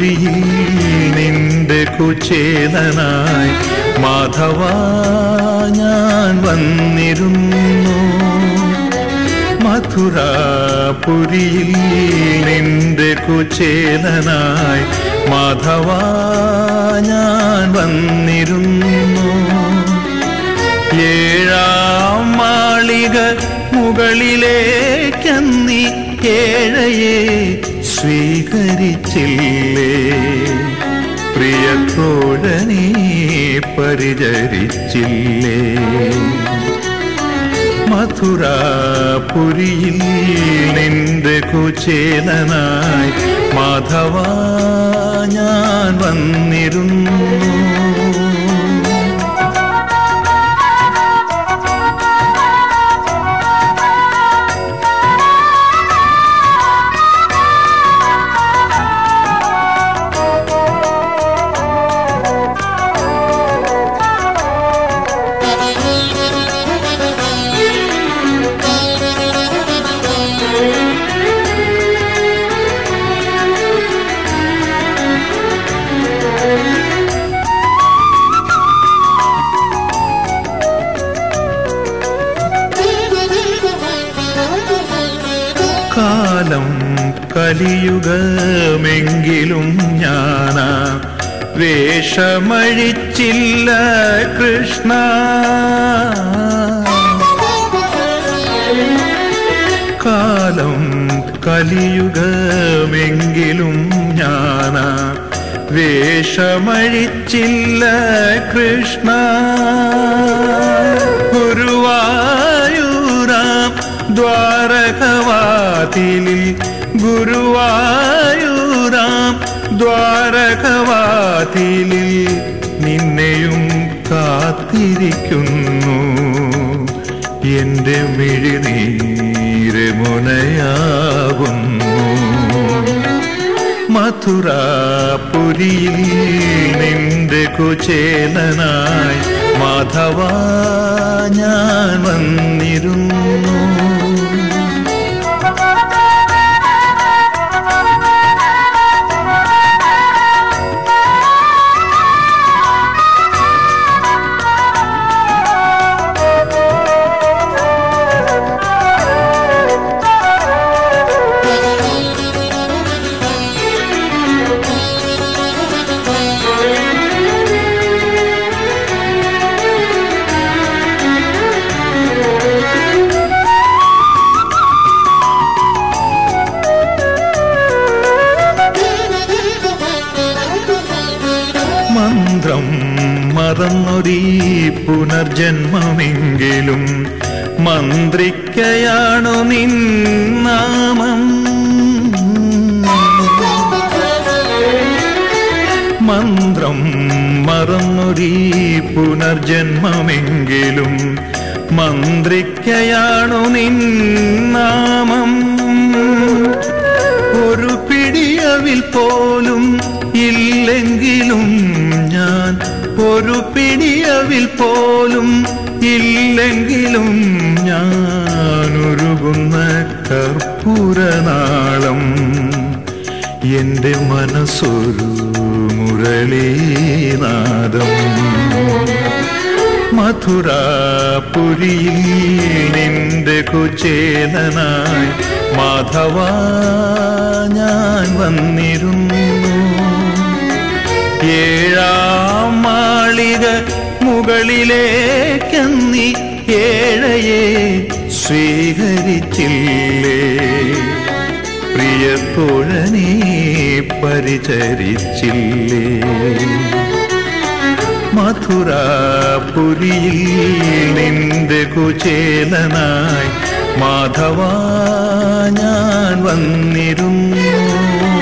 മഥുരാപുരിയിൽ നിന്റെ കുചേലനായി മാധവ ഞാൻ വന്നിരുന്നു മഥുരാപുരിയിൽ നിന്റെ കുചേലനായി മാധവ ഞാൻ വന്നിരുന്നു ഏഴാം മാളിക മുകളിലേക്കന്നി ഏഴയെ സ്വീകരിച്ചില്ലേ പ്രിയ തോഴനെ പരിചരിച്ചില്ലേ മഥുരാപുരിയിൽ നിന്റെ കുചേലനായി മാധവ ഞാൻ വന്നിരുന്നു കാലം കലിയുഗമെങ്കിലും ഞാനാ വേഷമഴിച്ചില്ല കൃഷ്ണ കാലം കലിയുഗമെങ്കിലും ഞാനാ വേഷമഴിച്ചില്ല കൃഷ്ണ ഗുരുവായൂരാം ദ്വാരകവാതിലിൽ ഗുരുവായൂരാം ദ്വാരകവാതിലിൽ നിന്നെയും കാത്തിരിക്കുന്നു എന്റെ മിഴിനീര് മുനയാകുന്നു മഥുരാപുരിയിൽ നിന്റെ കുചേലനായി മാധവ ഞാൻ വന്നിരുന്നു മന്ത്രം മറന്നൊരീ പുനർജന്മമെങ്കിലും മന്ത്രിക്കയാണു നിന്നാമം മന്ത്രം മറന്നൊരീ പുനർജന്മമെങ്കിലും മന്ത്രിക്കയാണു നിന്നാമം ഒരു പിടിയവിൽ പോലും ഇല്ലെങ്കിലും ഞാൻ ഒരു പിടിയവിൽ പോലും ഇല്ലെങ്കിലും ഞാൻ ഉരുകുന്ന കർപ്പൂരനാളം എന്റെ മനസ്സൊരു മുരളീനാദം മഥുരാപുരിയിൽ നിന്റെ കുചേലനായി മാധവ ഞാൻ വന്നിരുന്നു ഏഴാം മാളിക മുകളിലേക്കന്നി ഏഴയെ സ്വീകരിച്ചില്ലേ പ്രിയ തോഴനെ പരിചരിച്ചില്ലേ മഥുരാപുരിയിൽ നിന്റെ കുചേലനായി മാധവ ഞാൻ വന്നിരുന്നു